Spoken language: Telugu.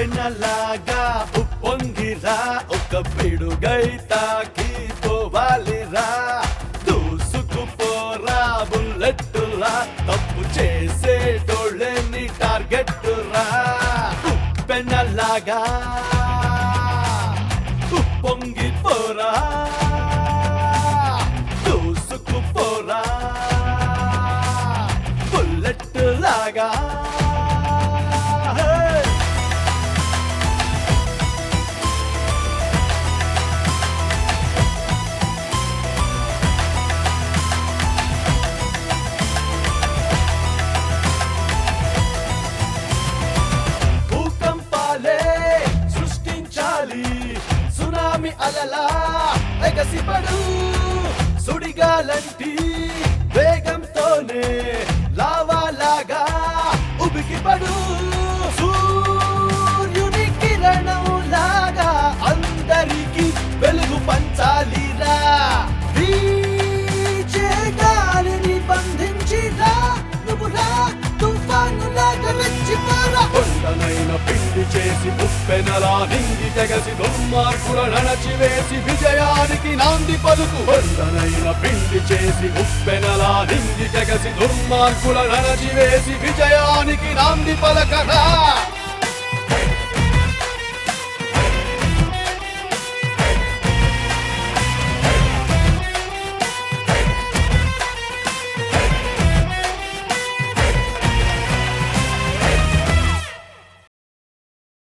ఉప్పెనలాగా ఉప్పొంగిరా ఒక పిడుగై తాకి పోవాలిరా దూసుకుపోరా బుల్లెట్టురా తప్పు చేసేటోళ్ళని టార్గెట్ రా ఉప్పెనలాగా ఉప్పొంగిపోరా దూసుకుపోరా బుల్లెట్ లాగా Hey! భూకంపాలే సృష్టించాలి సునామి అలలా ఎగసిపడు సుడిగాలంటి వేగంతోనే లావాలాగా ఉబికిపడు సూర్యుని కిరణం లాగా అందరికి వెలుగు పంచాలిరా వీచే గాలిని బంధించిరా నువ్వురా తుఫానులాగా రెచ్చిపోరా కొండనైన పిండి చేసి ఉప్పెనలా నింగి తెగసి దుర్మార్గుల నడచివేసి విజయానికి నాంది పలుకు కొండనైన పిండి చేసి ఉప్పెనలా నింగి తెగసి దుర్మార్గుల నడచివేసి విజయానికి నాంది పలకరా